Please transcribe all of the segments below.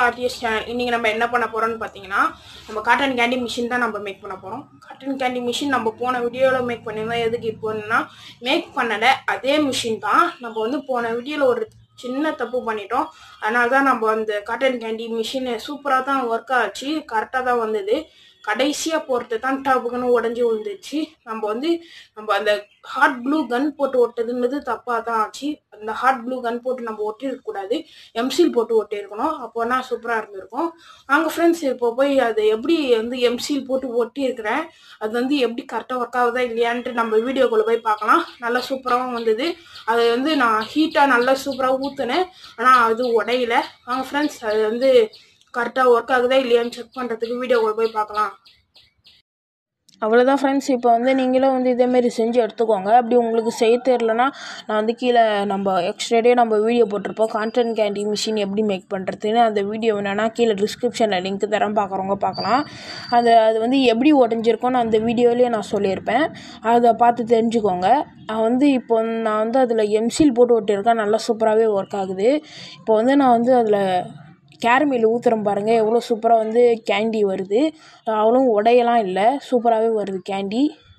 RTS channel இன்றைக்கி நம்ம என்ன பண்ண போகிறோம்னு பார்த்தீங்கன்னா நம்ம காட்டன் கேண்டி மிஷின் தான் நம்ம மேக் பண்ண போகிறோம் காட்டன் கேண்டி மிஷின் நம்ம போன வீடியோவில் மேக் பண்ணியிருந்தோம் எதுக்கு இப்போன்னா மேக் பண்ணலை அதே மிஷின் தான் நம்ம வந்து போன வீடியோவில் ஒரு சின்ன தப்பு பண்ணிட்டோம் அதனால தான் நம்ம அந்த காட்டன் கேண்டி மிஷின் சூப்பராக தான் ஒர்க் ஆச்சு கரெக்டாக தான் வந்தது கடைசியாக போகிறது தான் டாப்புக்குன்னு உடஞ்சி விழுந்துச்சு நம்ம வந்து நம்ம அந்த ஹாட் ப்ளூ கன் போட்டு ஒட்டதுன்றது தப்பாக தான் ஆச்சு அந்த ஹாட் ப்ளூ கன் போட்டு நம்ம ஒட்டிருக்கக்கூடாது எம்சில் போட்டு ஒட்டியிருக்கணும் அப்போனா சூப்பராக இருந்திருக்கும் வாங்க ஃப்ரெண்ட்ஸ் இப்போ போய் அது எப்படி வந்து எம்சில் போட்டு ஒட்டியிருக்கிறேன் அது வந்து எப்படி கரெக்டாக ஒர்க் ஆகுதா இல்லையான்ட்டு நம்ம வீடியோக்குள்ளே போய் பார்க்கலாம் நல்லா சூப்பராகவும் வந்தது அது வந்து நான் ஹீட்டாக நல்லா சூப்பராக ஊற்றினேன் ஆனால் அது உடையல வாங்க ஃப்ரெண்ட்ஸ் அது வந்து கரெக்டாக ஒர்க் ஆகுதா இல்லையான்னு செக் பண்ணுறதுக்கு வீடியோக்குள்ளே போய் பார்க்கலாம் அவ்வளோதான் ஃப்ரெண்ட்ஸ் இப்போ வந்து நீங்களும் வந்து இதேமாரி செஞ்சு எடுத்துக்கோங்க அப்படி உங்களுக்கு செய்ய தெரிலனா நான் வந்து கீழே நம்ம எக்ஸ்ட்ராடே நம்ம வீடியோ போட்டிருப்போம் கான்டென்ட் கேண்டி மிஷின் எப்படி மேக் பண்ணுறதுன்னு அந்த வீடியோ வேணா கீழே டிஸ்கிரிப்ஷனில் லிங்க் தரேன் பார்க்குறவங்க பார்க்கலாம் அது அது வந்து எப்படி உடஞ்சிருக்கும்னு அந்த வீடியோலேயே நான் சொல்லியிருப்பேன் அதை பார்த்து தெரிஞ்சுக்கோங்க நான் வந்து இப்போ நான் வந்து அதில் எம்சில் போட்டு ஒட்டியிருக்கேன் நல்லா சூப்பராகவே ஒர்க் ஆகுது இப்போ வந்து நான் வந்து அதில் கேரமில் ஊற்றுறோம் பாருங்கள் எவ்வளோ சூப்பராக வந்து கேண்டி வருது அவ்வளோ உடையெல்லாம் இல்லை சூப்பராகவே வருது கேண்டி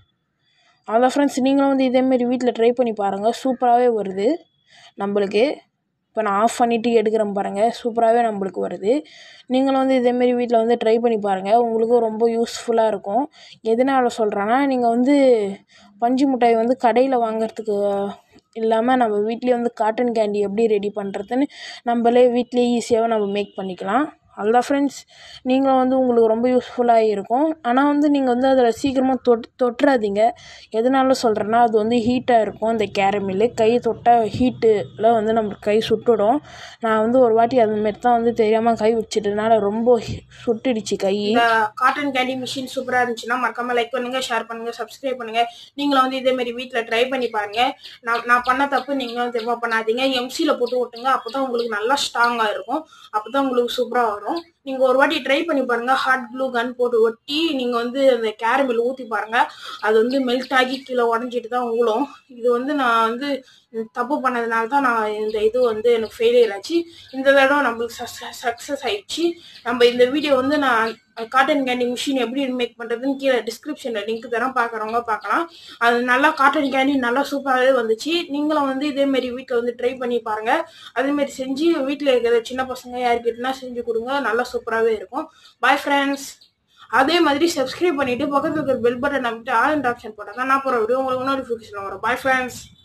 அதான் ஃப்ரெண்ட்ஸ் நீங்களும் வந்து இதேமாரி வீட்டில் ட்ரை பண்ணி பாருங்கள் சூப்பராகவே வருது நம்மளுக்கு இப்போ நான் ஆஃப் பண்ணிவிட்டு எடுக்கிறேன் பாருங்கள் சூப்பராகவே நம்மளுக்கு வருது நீங்களும் வந்து இதேமாரி வீட்டில் வந்து ட்ரை பண்ணி பாருங்கள் உங்களுக்கும் ரொம்ப யூஸ்ஃபுல்லாக இருக்கும் எதனால் சொல்கிறேன்னா நீங்கள் வந்து பஞ்சு மிட்டாய் வந்து கடையில் வாங்குறதுக்கு இல்லாமல் நம்ம வீட்லேயே வந்து காட்டன் கேண்டி எப்படி ரெடி பண்ணுறதுன்னு நம்மளே வீட்லேயே ஈஸியாகவே நம்ம மேக் பண்ணிக்கலாம் அதுதான் ஃப்ரெண்ட்ஸ் நீங்களும் வந்து உங்களுக்கு ரொம்ப யூஸ்ஃபுல்லாக இருக்கும் ஆனால் வந்து நீங்கள் வந்து அதில் சீக்கிரமாக தொட் தொட்டுறாதீங்க எதனால சொல்கிறேன்னா அது வந்து ஹீட்டாக இருக்கும் அந்த கேரமில் கை தொட்டால் ஹீட்டில் வந்து நம்ம கை சுட்டுடும் நான் வந்து ஒரு வாட்டி அதுமாரி தான் வந்து தெரியாமல் கை வச்சிட்டதுனால ரொம்ப ஹி- சுட்டுடுச்சு கை இந்த காட்டன் கேண்டி மிஷின் சூப்பராக இருந்துச்சுன்னா மறக்காம லைக் பண்ணுங்க ஷேர் பண்ணுங்க சப்ஸ்கிரைப் பண்ணுங்க நீங்களும் வந்து இதே மாதிரி வீட்டில் ட்ரை பண்ணி பாருங்க நான் நான் பண்ண தப்பு நீங்களும் திரும்ப பண்ணாதீங்க எம்சியில் போட்டு ஓட்டுங்க அப்போ தான் உங்களுக்கு நல்லா ஸ்ட்ராங்காக இருக்கும் அப்போ தான் உங்களுக்கு சூப்பராக வரும் நீங்கள் ஒரு வாட்டி ட்ரை பண்ணி பாருங்க ஹாட் ப்ளூ கன் போட்டு ஒட்டி நீங்கள் வந்து அந்த கேரமில் ஊற்றி பாருங்க அது வந்து மெல்ட் ஆகி கீழே உடஞ்சிட்டு தான் ஊழும் இது வந்து நான் வந்து தப்பு பண்ணதுனால தான் நான் இந்த இது வந்து எனக்கு ஃபெயிலியர் ஆச்சு இந்த தடவை நம்மளுக்கு சக்ஸஸ் ஆயிடுச்சு நம்ம இந்த வீடியோ வந்து நான் காட்டன் கேண்டி மிஷின் எப்படி மேக் பண்ணுறதுன்னு கீழே டிஸ்கிரிப்ஷனில் லிங்க் தரேன் பார்க்குறவங்க பார்க்கலாம் அது நல்லா காட்டன் கேண்டி நல்லா சூப்பராகவே வந்துச்சு நீங்களும் வந்து இதேமாரி வீட்டில் வந்து ட்ரை பண்ணி பாருங்கள் அதேமாரி செஞ்சு வீட்டில் இருக்கிற சின்ன பசங்க யாருக்கிட்டனா செஞ்சு கொடுங்க நல்லா சூப்பராகவே இருக்கும் பாய் ஃப்ரெண்ட்ஸ் அதே மாதிரி சப்ஸ்கிரைப் பண்ணிட்டு பக்கத்தில் இருக்கிற பெல் பட்டன் நம்பிட்டு ஆல் அண்ட் ஆப்ஷன் போட்டாங்க நான் போகிற வீடியோ உங்களுக்கு நோட்டிஃபிகேஷன் வரும் பாய் ஃப்ரெண்ட்ஸ்